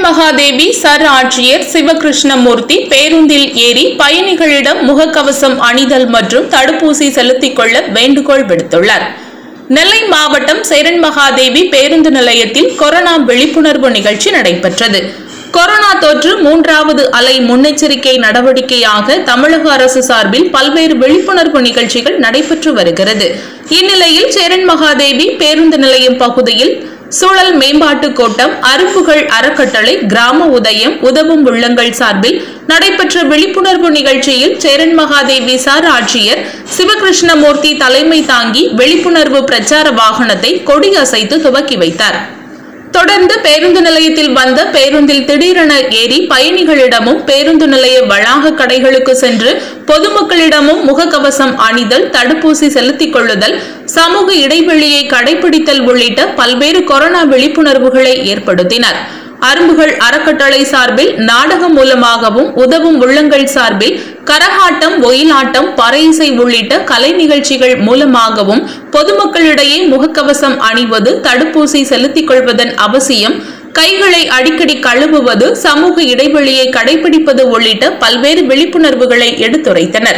Mahadevi sir ஆட்சியர் சிவகிருஷ்ணமூர்த்தி பேருந்தில் ஏறி பயணிகளிடம் முகக்கவசம் அணிதல் மற்றும் தடுப்பூசி செலுத்திக் கொள்ள வேண்டுகோள் விடுத்துள்ளார் நெல்லை மாவட்டம் சேரன் மகாதேவி பேருந்து நிலையத்தில் கொரோனா விழிப்புணர்வு நிகழ்ச்சி நடைபெற்றது கொரோனா தொற்று மூன்றாவது அலை முன்னெச்சரிக்கை நடவடிக்கையாக தமிழக அரசு சார்பில் பல்வேறு விழிப்புணர்வு நிகழ்ச்சிகள் நடைபெற்று வருகிறது இந்நிலையில் சேரன் மகாதேவி பேருந்து நிலையம் பகுதியில் சூழல் மேம்பாட்டு கோட்டம் அரும்புகள் அறக்கட்டளை கிராம உதயம் உதவும் உள்ளங்கள் சார்பில் நடைபெற்ற விழிப்புணர்வு நிகழ்ச்சியில் சேரன் மகாதேவி சார் ஆட்சியர் சிவகிருஷ்ணமூர்த்தி தலைமை தாங்கி விழிப்புணர்வு பிரச்சார வாகனத்தை கொடியசைத்து துவக்கி வைத்தார் தொடர்ந்து பேருந்து நிலையத்தில் வந்த பேருந்தில் திடீரென ஏறி பயணிகளிடமும் பேருந்து நிலைய வளாக கடைகளுக்கு சென்று பொதுமக்களிடமும் முகக்கவசம் அணிதல் தடுப்பூசி செலுத்திக் கொள்ளுதல் சமூக இடைவெளியை கடைபிடித்தல் உள்ளிட்ட பல்வேறு கொரோனா விழிப்புணர்வுகளை ஏற்படுத்தினர் அரும்புகள் அறக்கட்டளை சார்பில் நாடகம் மூலமாகவும் உதவும் உள்ளங்கள் சார்பில் கரகாட்டம் ஒயிலாட்டம் பறையிசை உள்ளிட்ட கலை நிகழ்ச்சிகள் மூலமாகவும் பொதுமக்களிடையே முகக்கவசம் அணிவது தடுப்பூசி செலுத்திக் கொள்வதன் அவசியம் கைகளை அடிக்கடி கழுவுவது சமூக இடைவெளியை கடைபிடிப்பது உள்ளிட்ட பல்வேறு விழிப்புணர்வுகளை எடுத்துரைத்தனர்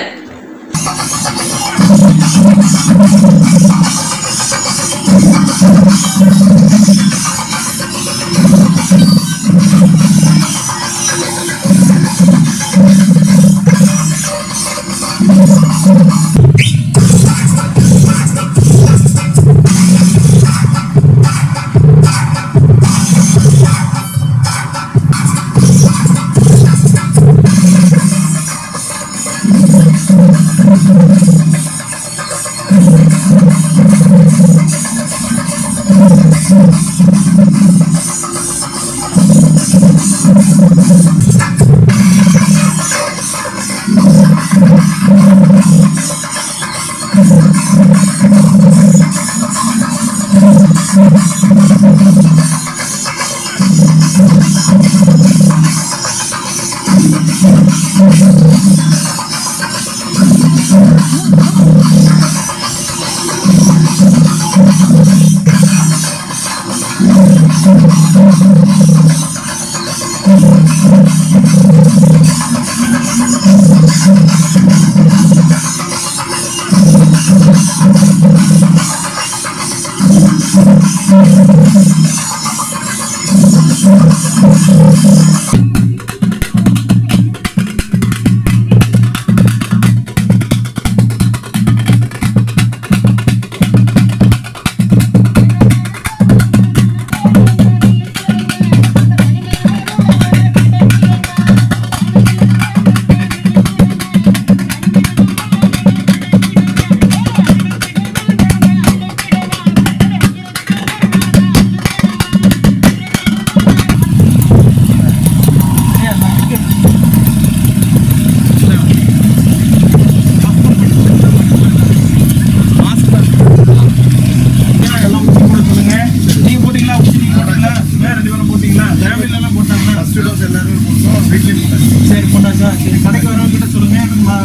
எல்லாம் ஊசி போட சொல்லுங்க நீங்க போட்டீங்களா ஊசி நீங்க போட்டீங்களா வேற ரெண்டு பேரும் போட்டீங்களா ஃபேமிலில எல்லாம் போட்டாங்க ஃபர்ஸ்ட் டோஸ் எல்லாரும் போட்டோம் வீட்லயும் போட்டாங்க சரி போட்டாச்சா சரி கடைக்கு வரவங்க கிட்ட சொல்லுங்க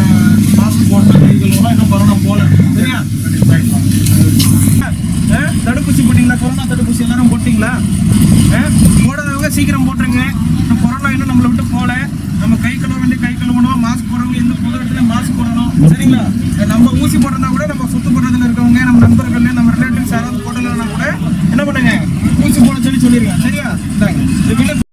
மாஸ்க் போட்டோம் கைகளும் இன்னும் கொரோனா போல சரியா ஆ, தடுப்பூசி போட்டீங்களா கொரோனா தடுப்பூசி எல்லாரும் போட்டீங்களா ஆ, போடாதவங்க சீக்கிரம் போட்டுருங்க இந்த கொரோனா இன்னும் நம்மளை விட்டு போல நம்ம கை கழுவ வேண்டிய கை கழுவணும் மாஸ்க் போடுறவங்க எந்த பொது இடத்துல மாஸ்க் போடணும் சரிங்களா நம்ம ஊசி போடுறதா கூட நம்ம சுத்தப்படுறதுல இருக்கவங்க நம்ம நண்பர்கள் நம்ம ரிலேட்டிவ்ஸ் யாராவது போடலைன்னா கூட என்ன பண்ணுங்க ஊசி போட சொல்லி சொல்லிருங்க சரியா இந்தாங்க. இந்த வில்லு